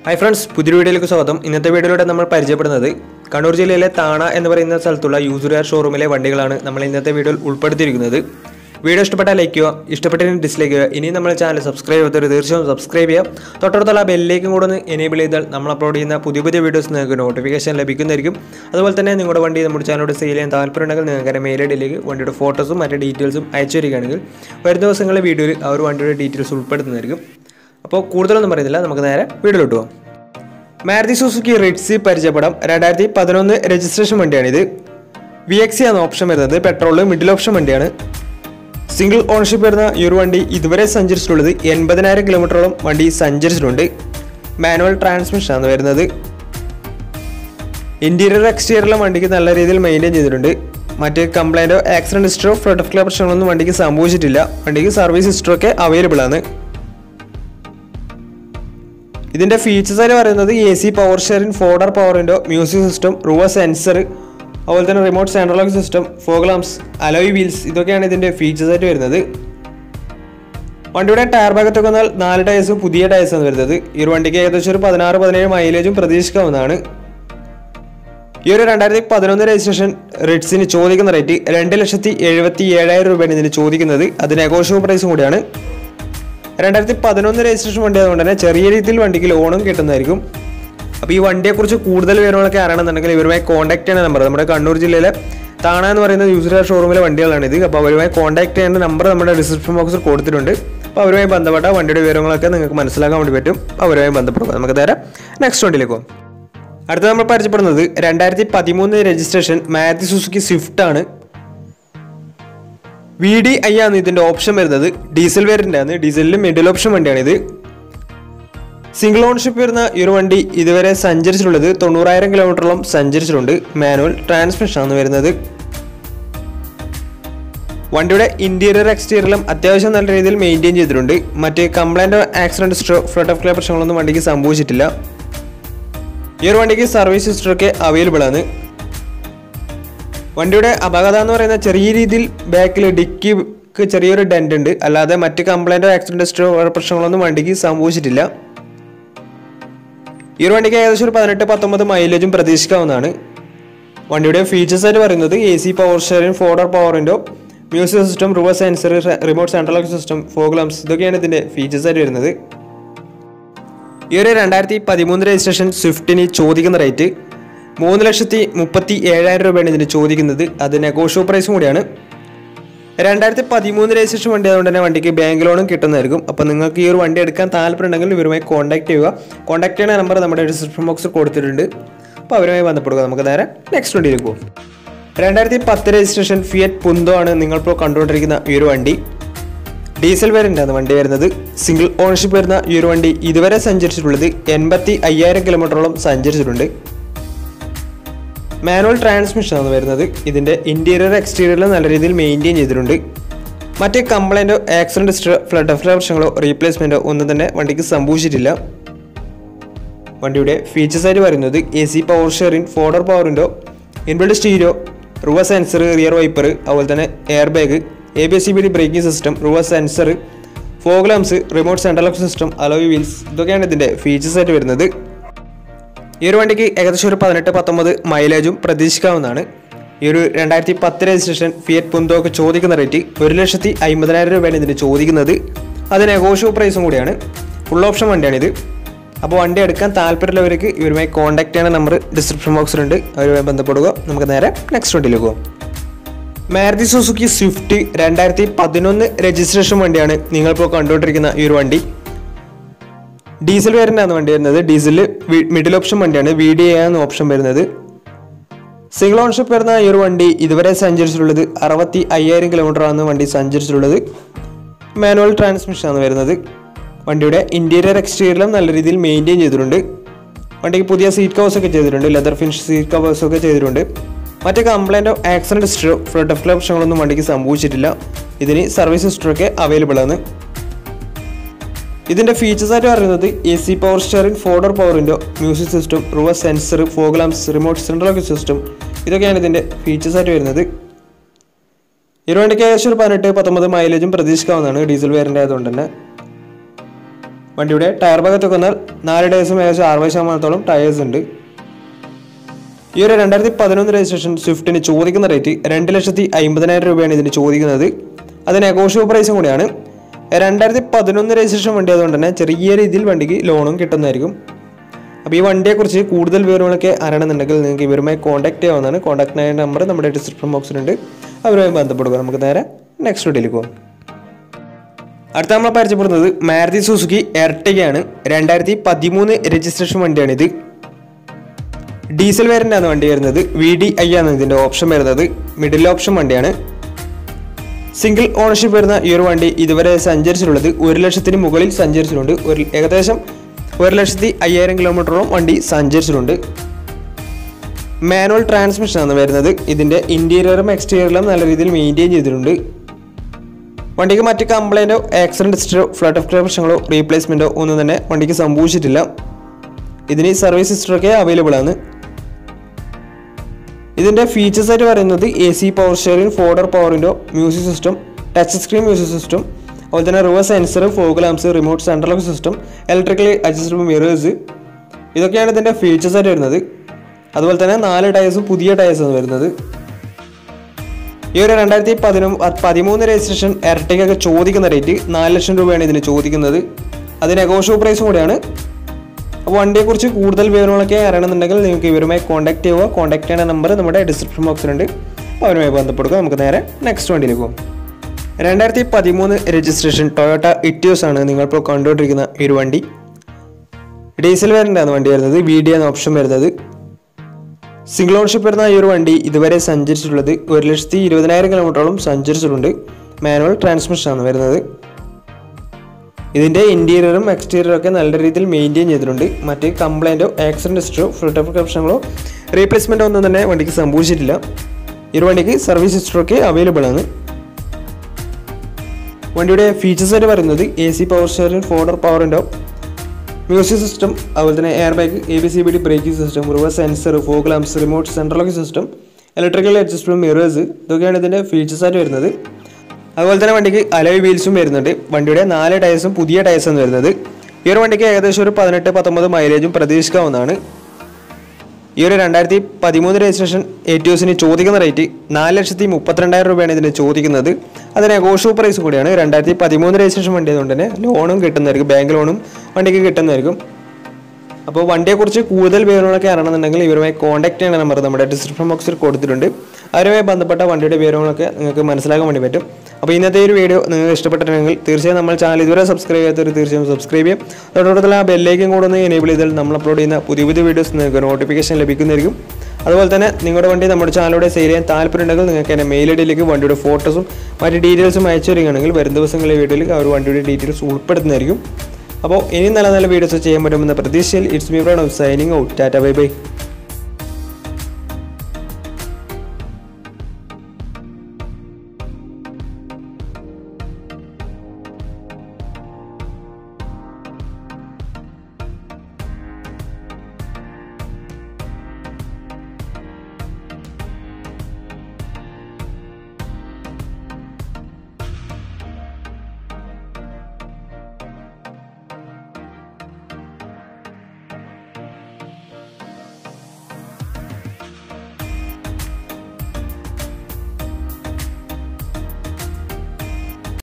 hi friends പുതിയൊരു വീഡിയോയിലേക്ക് സ്വാഗതം ഇന്നത്തെ വീഡിയോയിലൂടെ നമ്മൾ പരിചയപ്പെടുന്നത് കണ്ണൂർ ജില്ലയിലെ താണ എന്ന് പറയുന്ന സ്ഥലത്തുള്ള യൂസുകാർ ഷോറൂമിലെ വണ്ടികളാണ് നമ്മൾ ഇന്നത്തെ വീഡിയോയിൽ ഉൾപ്പെടുത്തിയിരിക്കുന്നത് വീഡിയോ ഇഷ്ടപ്പെട്ടാൽ ലൈക്ക് ചെയ്യുക ഇഷ്ടപ്പെട്ടതിന് ഡിസ്ലൈക്ക് ചെയ്യുക ഇനി നമ്മൾ ചാനൽ സബ്സ്ക്രൈബ് ചെയ്തവർ തീർച്ചയായും സബ്സ്ക്രൈബ് ചെയ്യുക തൊട്ടടുത്തുള്ള ബെല്ലിലേക്കും കൂടെ ഒന്ന് എനേബിൾ ചെയ്താൽ നമ്മൾ അപ്ലോഡ് ചെയ്യുന്ന പുതിയ പുതിയ വീഡിയോസ് നിങ്ങൾക്ക് നോട്ടിഫിക്കേഷൻ ലഭിക്കുന്നതായിരിക്കും അതുപോലെ തന്നെ നിങ്ങളുടെ വണ്ടി നമ്മുടെ ചാനലോട് സെയിൽ ചെയ്യാൻ താല്പര്യമുണ്ടെങ്കിൽ നിങ്ങൾക്ക് മെയിൽ ഐ ഡിയിലേക്ക് വണ്ടിയുടെ ഫോട്ടോസും മറ്റ് ഡീറ്റെയിൽസും അയച്ചു തരികയാണെങ്കിൽ വരും ദിവസങ്ങളിലെ വീഡിയോയിൽ ആ ഒരു വണ്ടിയുടെ ഡീറ്റെയിൽസ് ഉൾപ്പെടുത്തുന്നതായിരിക്കും അപ്പോൾ കൂടുതലൊന്നും പറയുന്നില്ല നമുക്ക് നേരെ വീഡിയോയിലോട്ട് പോകാം മാരുതി സുസുക്കി റിഡ്സി പരിചയപ്പെടാം രണ്ടായിരത്തി പതിനൊന്ന് രജിസ്ട്രേഷൻ വണ്ടിയാണിത് വി എക്സി ആണ് ഓപ്ഷൻ വരുന്നത് പെട്രോൾ മിഡിൽ ഓപ്ഷൻ വണ്ടിയാണ് സിംഗിൾ ഓണർഷിപ്പ് വരുന്ന ഈ ഒരു വണ്ടി ഇതുവരെ സഞ്ചരിച്ചിട്ടുള്ളത് എൺപതിനായിരം കിലോമീറ്ററോളം വണ്ടി സഞ്ചരിച്ചിട്ടുണ്ട് മാനുവൽ ട്രാൻസ്മിഷൻ ആണ് വരുന്നത് ഇന്റീരിയർ എക്സ്റ്റീരിയറിലെ വണ്ടിക്ക് നല്ല രീതിയിൽ മെയിൻറ്റെയിൻ ചെയ്തിട്ടുണ്ട് മറ്റ് കംപ്ലൈൻറ്റോ ആക്സിഡൻറ്റ് ഹിസ്റ്ററോ ഫ്ലഡ് ഓഫ് ക്ലിയർ പ്രശ്നങ്ങളൊന്നും വണ്ടിക്ക് സംഭവിച്ചിട്ടില്ല വണ്ടിക്ക് സർവീസ് ഹിസ്റ്ററൊക്കെ അവൈലബിൾ ആണ് ഇതിന്റെ ഫീച്ചേഴ്സ് ആയിട്ട് പറയുന്നത് A C power steering four door power window music system rear sensor അതുപോലെ തന്നെ remote central lock system fog lamps alloy wheels ഇതൊക്കെയാണ് ഇതിന്റെ ഫീച്ചേഴ്സ് ആയിട്ട് വരുന്നത് വണ്ടിയുടെ ടയർ ഭാഗത്തൊക്കെ വന്നാൽ നാല് ടയേഴ്സ് പുതിയ ടയേഴ്സ് ആണ് വരുന്നത് ഈ ഒരു വണ്ടിക്ക് ഏകദേശം ഒരു പതിനാറ് പതിനേഴ് മൈലേജും പ്രതീക്ഷിക്കാവുന്നതാണ് ഈ ഒരു രണ്ടായിരത്തി പതിനൊന്ന് രജിസ്ട്രേഷൻ റിഡ്സിന് ചോദിക്കുന്ന റേറ്റ് രണ്ട് ലക്ഷത്തി എഴുപത്തി ഏഴായിരം രൂപയാണ് ഇതിന് ചോദിക്കുന്നത് അത് നെഗോഷ്യബിൾ പ്രൈസും കൂടിയാണ് രണ്ടായിരത്തി പതിനൊന്ന് രജിസ്ട്രേഷൻ വണ്ടി ആയതുകൊണ്ട് തന്നെ ചെറിയ രീതിയിൽ വണ്ടിക്ക് ലോണും കിട്ടുന്നതായിരിക്കും അപ്പോൾ ഈ വണ്ടിയെക്കുറിച്ച് കൂടുതൽ വിവരങ്ങളൊക്കെ അറിയണമെന്നുണ്ടെങ്കിൽ ഇവരുമായി കോൺടാക്ട് ചെയ്യുന്ന നമ്പർ നമ്മുടെ കണ്ണൂർ ജില്ലയിലെ താണ എന്ന് പറയുന്ന യൂസർ ഷോറൂമിലെ വണ്ടികളാണ് ഇത് അപ്പോൾ അവരുമായി കോൺടാക്ട് ചെയ്യേണ്ട നമ്പർ നമ്മുടെ ഡിസ്ക്രിപ്ഷൻ ബോക്സിൽ കൊടുത്തിട്ടുണ്ട് അപ്പോൾ അവരുമായി ബന്ധപ്പെട്ട വണ്ടിയുടെ വിവരങ്ങളൊക്കെ നിങ്ങൾക്ക് മനസ്സിലാക്കാൻ വേണ്ടി പറ്റും അവരുമായി ബന്ധപ്പെടുക നമുക്ക് നേരെ നെക്സ്റ്റ് വണ്ടിയിലേക്ക് പോകാം അടുത്ത നമ്മൾ പരിചയപ്പെടുന്നത് രണ്ടായിരത്തി പതിമൂന്ന് രജിസ്ട്രേഷൻ മാരുതി സുസുക്കി സ്വിഫ്റ്റ് ആണ് വി ഡി ഐ ആണ് ഇതിന്റെ ഓപ്ഷൻ വരുന്നത് ഡീസൽ വേരിയന്റ് ആണ് ഡീസലിൽ മിഡിൽ ഓപ്ഷൻ വണ്ടിയാണ് ഇത് സിംഗിൾ ഓൺഷിപ്പ് വരുന്ന ഈ ഒരു വണ്ടി ഇതുവരെ സഞ്ചരിച്ചിട്ടുള്ളത് തൊണ്ണൂറായിരം കിലോമീറ്ററോളം സഞ്ചരിച്ചിട്ടുണ്ട് മാനുവൽ ട്രാൻസ്മിഷൻ ആണ് വരുന്നത് വണ്ടിയുടെ ഇന്റീരിയർ എക്സ്റ്റീരിയറിലും അത്യാവശ്യം നല്ല രീതിയിൽ മെയിൻറ്റെയിൻ ചെയ്തിട്ടുണ്ട് മറ്റ് കംപ്ലൈൻറ്റോ ആക്സിഡന്റ് ഹിസ്റ്ററോ ഫ്ലഡ് ഓഫ് ക്ലിയർ പ്രശ്നങ്ങളൊന്നും വണ്ടിക്ക് സംഭവിച്ചിട്ടില്ല ഈ ഒരു വണ്ടിക്ക് സർവീസ് ഹിസ്റ്ററൊക്കെ അവൈലബിൾ ആണ് വണ്ടിയുടെ അപകടം എന്ന് പറയുന്ന ചെറിയ രീതിയിൽ ബാക്കിൽ ഡിക്കിക്ക് ചെറിയൊരു ഡെന്റ് ഉണ്ട് അല്ലാതെ മറ്റ് കംപ്ലൈൻറ്റോ ആക്സിഡന്റ് ഹിസ്റ്ററോ പ്രശ്നങ്ങളൊന്നും വണ്ടിക്ക് സംഭവിച്ചിട്ടില്ല ഈ ഒരു വണ്ടിക്ക് ഏകദേശം ഒരു പതിനെട്ട് പത്തൊമ്പത് മൈലേജും പ്രതീക്ഷിക്കാവുന്നതാണ് വണ്ടിയുടെ ഫീച്ചേഴ്സ് ആയിട്ട് പറയുന്നത് A C power steering four door പവറിൻ്റെ music system reverse sensor remote central system fog lamps ഇതൊക്കെയാണ് ഇതിൻ്റെ ഫീച്ചേഴ്സ് ആയിട്ട് വരുന്നത് ഈ ഒരു രണ്ടായിരത്തി പതിമൂന്ന് രജിസ്ട്രേഷൻ സ്വിഫ്റ്റിന് ചോദിക്കുന്ന റേറ്റ് മൂന്ന് ലക്ഷത്തി മുപ്പത്തി ഏഴായിരം രൂപയാണ് ഇതിന് ചോദിക്കുന്നത് അത് നെഗോഷ്യോ പ്രൈസും കൂടിയാണ് രണ്ടായിരത്തി പതിമൂന്ന് രജിസ്ട്രേഷൻ വണ്ടി ആയതുകൊണ്ട് തന്നെ വണ്ടിക്ക് ബാങ്ക് ലോണും കിട്ടുന്നതായിരിക്കും അപ്പോൾ നിങ്ങൾക്ക് ഈ ഒരു വണ്ടി എടുക്കാൻ താല്പര്യമുണ്ടെങ്കിൽ ഇവരുമായി കോൺടാക്ട് ചെയ്യുക കോൺടാക്ട് ചെയ്യുന്ന നമ്പർ നമ്മുടെ ഡിസ്ക്രിപ്ഷൻ ബോക്സിൽ കൊടുത്തിട്ടുണ്ട് അപ്പോൾ അവരുമായി ബന്ധപ്പെടുക നമുക്ക് നേരെ നെക്സ്റ്റ് വണ്ടിയിലേക്ക് പോകും രണ്ടായിരത്തി പത്ത് രജിസ്ട്രേഷൻ ഫിയറ്റ് പുന്തോ ആണ് നിങ്ങളിപ്പോൾ കണ്ടുകൊണ്ടിരിക്കുന്ന ഈ ഒരു വണ്ടി ഡീസൽ വേരിയൻ്റ് ആണ് വണ്ടി വരുന്നത് സിംഗിൾ ഓണർഷിപ്പ് വരുന്ന ഈ ഒരു വണ്ടി ഇതുവരെ സഞ്ചരിച്ചിട്ടുള്ളത് എൺപത്തി അയ്യായിരം കിലോമീറ്ററോളം സഞ്ചരിച്ചിട്ടുണ്ട് മാനുവൽ ട്രാൻസ്മിഷൻ ആണ് വരുന്നത് ഇതിൻ്റെ ഇൻറ്റീരിയർ എക്സ്റ്റീരിയറിൽ നല്ല രീതിയിൽ മെയിൻറ്റെയിൻ ചെയ്തിട്ടുണ്ട് മറ്റ് കംപ്ലൈൻറ്റോ ആക്സിഡൻറ്റ് ഹിസ്റ്ററോ ഫ്ലഡ് ഓഫ് പ്രശ്നങ്ങളോ റീപ്ലേസ്മെൻറ്റോ ഒന്നും തന്നെ വണ്ടിക്ക് സംഭവിച്ചിട്ടില്ല വണ്ടിയുടെ ഫീച്ചേഴ്സ് ആയിട്ട് പറയുന്നത് A C power steering four door power window inbuilt stereo rear sensor rear wiper അതുപോലെ തന്നെ air bag A B C B D braking system rear sensor fog lamps remote central system alloy wheels ഇതൊക്കെയാണ് ഇതിൻ്റെ features ആയിട്ട് വരുന്നത് ഈ ഒരു വണ്ടിക്ക് ഏകദേശം ഒരു പതിനെട്ട് പത്തൊമ്പത് മൈലേജും പ്രതീക്ഷിക്കാവുന്നതാണ് ഈ ഒരു രണ്ടായിരത്തി പത്ത് രജിസ്ട്രേഷൻ ഫിയറ്റ് പുന്തോക്ക് ചോദിക്കുന്ന റേറ്റ് ഒരു ലക്ഷത്തി അമ്പതിനായിരം രൂപയാണ് ഇതിന് ചോദിക്കുന്നത് അത് നെഗോഷ്യോ പ്രൈസും കൂടിയാണ് ഫുൾ ഓപ്ഷൻ വണ്ടിയാണിത് അപ്പോൾ വണ്ടി എടുക്കാൻ താല്പര്യമുള്ളവർക്ക് ഇവരുമായി കോൺടാക്ട് ചെയ്യുന്ന നമ്പർ ഡിസ്ക്രിപ്ഷൻ ബോക്സിലുണ്ട് അവരുമായി ബന്ധപ്പെടുക നമുക്ക് നേരെ നെക്സ്റ്റ് വണ്ടിയിലേക്ക് പോകാം മാരുതി സുസുക്കി സ്വിഫ്റ്റ് രണ്ടായിരത്തി പതിനൊന്ന് രജിസ്ട്രേഷൻ വണ്ടിയാണ് നിങ്ങളിപ്പോൾ കണ്ടുകൊണ്ടിരിക്കുന്ന ഈ ഒരു വണ്ടി ഡീസൽ വേരിയൻ്റാണ് വണ്ടി വരുന്നത് ഡീസൽ മിഡിൽ ഓപ്ഷൻ വണ്ടിയാണ് വി ഡി എന്ന ഓപ്ഷൻ വരുന്നത് സിംഗിൾ ഓൺഷിപ്പ് വരുന്ന ഈ ഒരു വണ്ടി ഇതുവരെ സഞ്ചരിച്ചിട്ടുള്ളത് അറുപത്തി അയ്യായിരം കിലോമീറ്റർ ആണ് വണ്ടി സഞ്ചരിച്ചിട്ടുള്ളത് മാനുവൽ ട്രാൻസ്മിഷൻ ആണ് വരുന്നത് വണ്ടിയുടെ ഇൻറ്റീരിയർ എക്സ്റ്റീരിയറിലും നല്ല രീതിയിൽ മെയിൻറ്റെയിൻ ചെയ്തിട്ടുണ്ട് വണ്ടിക്ക് പുതിയ സീറ്റ് കവേഴ്സ് ഒക്കെ ചെയ്തിട്ടുണ്ട് ലെതർ ഫിനിഷ് സീറ്റ് കവേഴ്സ് ഒക്കെ ചെയ്തിട്ടുണ്ട് മറ്റേ കംപ്ലൈൻറ്റോ ആക്സിഡൻറ്റ് ഹിസ്റ്ററോ ഫ്ലഡ് ഓഫ് പ്രശ്നങ്ങളൊന്നും വണ്ടിക്ക് സംഭവിച്ചിട്ടില്ല ഇതിന് സർവീസ് ഹിസ്റ്ററൊക്കെ അവൈലബിൾ ആണ് ഇതിന്റെ ഫീച്ചേഴ്സ് ആയിട്ട് പറയുന്നത് A C power steering four door power window music system rear sensor fog lamps remote central system ഇതൊക്കെയാണ് ഇതിന്റെ ഫീച്ചേഴ്സ് ആയിട്ട് വരുന്നത് ഈ ഒരു വണ്ടിക്ക് ഏകദേശം ഒരു പതിനെട്ട് പത്തൊമ്പത് മൈലേജും പ്രതീക്ഷിക്കാവുന്നതാണ് ഡീസൽ വേരിയൻ്റ് ആയതുകൊണ്ട് തന്നെ വണ്ടിയുടെ ടയർ ഭാഗത്തൊക്കെ വന്നാൽ നാല് ടയേഴ്സും ഏകദേശം അറുപത് ശതമാനത്തോളം ടയേഴ്സ് ഉണ്ട് ഈ ഒരു രണ്ടായിരത്തി പതിനൊന്ന് രജിസ്ട്രേഷൻ സ്വിഫ്റ്റിന് ചോദിക്കുന്ന റേറ്റ് രണ്ട് ലക്ഷത്തി അമ്പതിനായിരം രൂപയാണ് ഇതിന് ചോദിക്കുന്നത് അത് നെഗോഷ്യബിൾ പ്രൈസും കൂടിയാണ് രണ്ടായിരത്തി പതിനൊന്ന് രജിസ്ട്രേഷൻ വണ്ടി ആയതുകൊണ്ട് തന്നെ ചെറിയ രീതിയിൽ വണ്ടിക്ക് ലോണും കിട്ടുന്നതായിരിക്കും അപ്പോൾ ഈ വണ്ടിയെക്കുറിച്ച് കൂടുതൽ വിവരങ്ങളൊക്കെ അറിയണമെന്നുണ്ടെങ്കിൽ നിങ്ങൾക്ക് ഇവരുമായി കോൺടാക്ട് ചെയ്യാവുന്നതാണ് കോൺടാക്ട് ചെയ്യാൻ നമ്പർ നമ്മുടെ ഡിസ്ക്രിപ്ഷൻ ബോക്സിലുണ്ട് അവരുമായി ബന്ധപ്പെടുക നമുക്ക് നേരെ നെക്സ്റ്റ് വീഡിയോയിലേക്ക് പോകാം അടുത്ത നമ്മൾ പരിചയപ്പെടുന്നത് മാരുതി സുസുക്കി എർട്ടിഗയാണ് രണ്ടായിരത്തി പതിമൂന്ന് രജിസ്ട്രേഷൻ വണ്ടിയാണിത് ഡീസൽ വേരിയൻ്റാണ് വണ്ടി വരുന്നത് വി ഡി ഐ ആണ് ഇതിൻ്റെ ഓപ്ഷൻ വരുന്നത് മിഡിൽ ഓപ്ഷൻ വണ്ടിയാണ് സിംഗിൾ ഓണർഷിപ്പ് വരുന്ന ഈ ഒരു വണ്ടി ഇതുവരെ സഞ്ചരിച്ചിട്ടുള്ളത് ഒരു ലക്ഷത്തിന് മുകളിൽ സഞ്ചരിച്ചിട്ടുണ്ട് ഒരു ഏകദേശം ഒരു ലക്ഷത്തി അയ്യായിരം കിലോമീറ്ററോളം വണ്ടി സഞ്ചരിച്ചിട്ടുണ്ട് മാനുവൽ ട്രാൻസ്മിഷൻ ആണ് വരുന്നത് ഇതിൻ്റെ ഇൻറ്റീരിയറും എക്സ്റ്റീരിയറും നല്ല രീതിയിൽ മെയിൻറ്റെയിൻ ചെയ്തിട്ടുണ്ട് വണ്ടിക്ക് മറ്റ് കംപ്ലൈൻറ്റോ ആക്സിഡൻറ്റ് ഹിസ്റ്ററോ ഫ്ലഡ് ഓഫ് പ്രശ്നങ്ങളോ റീപ്ലേസ്മെൻറ്റോ ഒന്നും തന്നെ വണ്ടിക്ക് സംഭവിച്ചിട്ടില്ല ഇതിന് സർവീസ് ഹിസ്റ്ററൊക്കെ അവൈലബിൾ ആണ് ഇതിൻ്റെ ഫീച്ചേഴ്സ് ആയിട്ട് പറയുന്നത് A C power steering four door പവറിൻ്റെ music system touch screen music system അതുപോലെ തന്നെ reverse sensor fog lamps remote central lock system electrically adjustable mirrors ഇതൊക്കെയാണ് ഇതിൻ്റെ ഫീച്ചേഴ്സ് ആയിട്ട് വരുന്നത് അതുപോലെ തന്നെ നാല് ടയേഴ്സും പുതിയ ടയേഴ്സാണ് വരുന്നത് ഈ ഒരു രണ്ടായിരത്തി പതിനൊ പതിമൂന്ന് രജിസ്ട്രേഷൻ എർട്ടിക്കൊക്കെ ചോദിക്കുന്ന റേറ്റ് നാല് ലക്ഷം രൂപയാണ് ഇതിന് ചോദിക്കുന്നത് അത് നെഗോഷ്യബിൾ പ്രൈസും കൂടിയാണ് അപ്പോൾ വണ്ടിയെക്കുറിച്ച് കൂടുതൽ വിവരങ്ങളൊക്കെ അറിയണമെന്നുണ്ടെങ്കിൽ നിങ്ങൾക്ക് ഇവരുമായി കോൺടാക്ട് ചെയ്യുക കോൺടാക്ട് ചെയ്യുന്ന നമ്പർ നമ്മുടെ ഡിസ്ക്രിപ്ഷൻ ബോക്സിലുണ്ട് അപ്പോൾ അവരുമായി ബന്ധപ്പെടുക നമുക്ക് നേരെ നെക്സ്റ്റ് വണ്ടിയിലേക്ക് പോകും രണ്ടായിരത്തി പതിമൂന്ന് രജിസ്ട്രേഷൻ ടൊയോട്ട ഇറ്റിയോസ് ആണ് നിങ്ങളിപ്പോൾ കണ്ടുകൊണ്ടിരിക്കുന്ന ഈ ഒരു വണ്ടി ഡീസൽ വേരിയൻ്റാണ് വണ്ടി വരുന്നത് വി ഡി എന്ന ഓപ്ഷൻ വരുന്നത് സിംഗിൾ ഓൺഷിപ്പ് വരുന്ന ഈ ഒരു വണ്ടി ഇതുവരെ സഞ്ചരിച്ചിട്ടുള്ളത് ഒരു ലക്ഷത്തി ഇരുപതിനായിരം കിലോമീറ്ററോളം സഞ്ചരിച്ചിട്ടുണ്ട് മാനുവൽ ട്രാൻസ്മിഷൻ ആണ് വരുന്നത് ഇതിൻ്റെ ഇൻറ്റീരിയറും എക്സ്റ്റീരിയറും ഒക്കെ നല്ല രീതിയിൽ മെയിൻറ്റെയിൻ ചെയ്തിട്ടുണ്ട് മറ്റ് കംപ്ലൈൻറ്റോ ആക്സിഡൻറ്റ് ഹിസ്റ്ററോ ഫ്ലഡ് ഓഫ് പ്രശ്നങ്ങളോ റീപ്ലേസ്മെൻറ്റോ ഒന്നും തന്നെ വണ്ടിക്ക് സംഭവിച്ചിട്ടില്ല ഈ ഒരു വണ്ടിക്ക് സർവീസ് ഹിസ്റ്ററൊക്കെ അവൈലബിൾ ആണ് വണ്ടിയുടെ ഫീച്ചേഴ്സ് ആയിട്ട് പറയുന്നത് A C power steering four door power ഉണ്ടോ മ്യൂസിക് സിസ്റ്റം അതുപോലെ തന്നെ air bag A B C B D braking system reverse sensor fog lamps remote central lock system electrical adjustable mirrors ഇതൊക്കെയാണ് ഇതിൻ്റെ features ആയിട്ട് വരുന്നത് അതുപോലെ തന്നെ വണ്ടിക്ക് അലോയ് വീൽസും വരുന്നുണ്ട് വണ്ടിയുടെ നാല് ടയേഴ്സും പുതിയ ടയേഴ്സാണ് വരുന്നത് ഈ ഒരു വണ്ടിക്ക് ഏകദേശം ഒരു പതിനെട്ട് പത്തൊമ്പത് മൈലേജും പ്രതീക്ഷിക്കാവുന്നതാണ് ഈ ഒരു രണ്ടായിരത്തി പതിമൂന്ന് രജിസ്ട്രേഷൻ എറ്റിയോസിന് ചോദിക്കുന്ന റേറ്റ് നാല് ലക്ഷത്തി മുപ്പത്തിരണ്ടായിരം രൂപയാണ് ഇതിന് ചോദിക്കുന്നത് അത് നെഗോഷ്യബിൾ പ്രൈസ് കൂടിയാണ് രണ്ടായിരത്തി പതിമൂന്ന് രജിസ്ട്രേഷൻ വണ്ടി ആയതുകൊണ്ട് തന്നെ ലോണും കിട്ടുന്നതായിരിക്കും ബാങ്ക് ലോണും വണ്ടിക്ക് കിട്ടുന്നതായിരിക്കും അപ്പോൾ വണ്ടിയെക്കുറിച്ച് കൂടുതൽ വിവരങ്ങളൊക്കെ അറിയണമെന്നുണ്ടെങ്കിൽ ഇവരുമായി കോൺടാക്ട് ചെയ്യണ നമ്പർ നമ്മുടെ ഡിസ്ക്രിപ്ഷൻ ബോക്സിൽ കൊടുത്തിട്ടുണ്ട് അവരുമായി ബന്ധപ്പെട്ട വണ്ടിയുടെ വിവരങ്ങളൊക്കെ നിങ്ങൾക്ക് മനസ്സിലാക്കാൻ വേണ്ടി പറ്റും അപ്പോൾ ഇന്നത്തെ ഒരു വീഡിയോ നിങ്ങൾക്ക് ഇഷ്ടപ്പെട്ടിട്ടുണ്ടെങ്കിൽ തീർച്ചയായും നമ്മൾ ചാനൽ ഇതുവരെ സബ്സ്ക്രൈബ് ചെയ്യാത്തവർ തീർച്ചയായും സബ്സ്ക്രൈബ് ചെയ്യും അതോടൊപ്പം ആ ബെല്ലേക്കും കൂടെ ഒന്ന് എനേബിൾ ചെയ്താൽ നമ്മൾ അപ്ലോഡ് ചെയ്യുന്ന പുതിയ പുതിയ വീഡിയോസ് നിങ്ങൾക്ക് നോട്ടിഫിക്കേഷൻ ലഭിക്കുന്നതായിരിക്കും അതുപോലെ തന്നെ നിങ്ങളുടെ വണ്ടി നമ്മുടെ ചാനലിലൂടെ സെയിൽ ചെയ്യാൻ താല്പര്യമുണ്ടെങ്കിൽ നിങ്ങൾക്ക് എൻ്റെ മെയിൽ ഐ ഡിയിലേക്ക് വണ്ടിയുടെ ഫോട്ടോസും മറ്റ് ഡീറ്റെയിൽസും അയച്ചു തരികയാണെങ്കിൽ വരും ദിവസങ്ങളിലെ വീഡിയോയിൽ ആ ഒരു വണ്ടിയുടെ ഡീറ്റെയിൽസ് ഉൾപ്പെടുത്തുന്നതായിരിക്കും അപ്പോൾ ഇനി നല്ല നല്ല വീഡിയോസ് ചെയ്യാൻ പറ്റുമെന്ന പ്രതീക്ഷയിൽ it's me fraud signing out tata bye by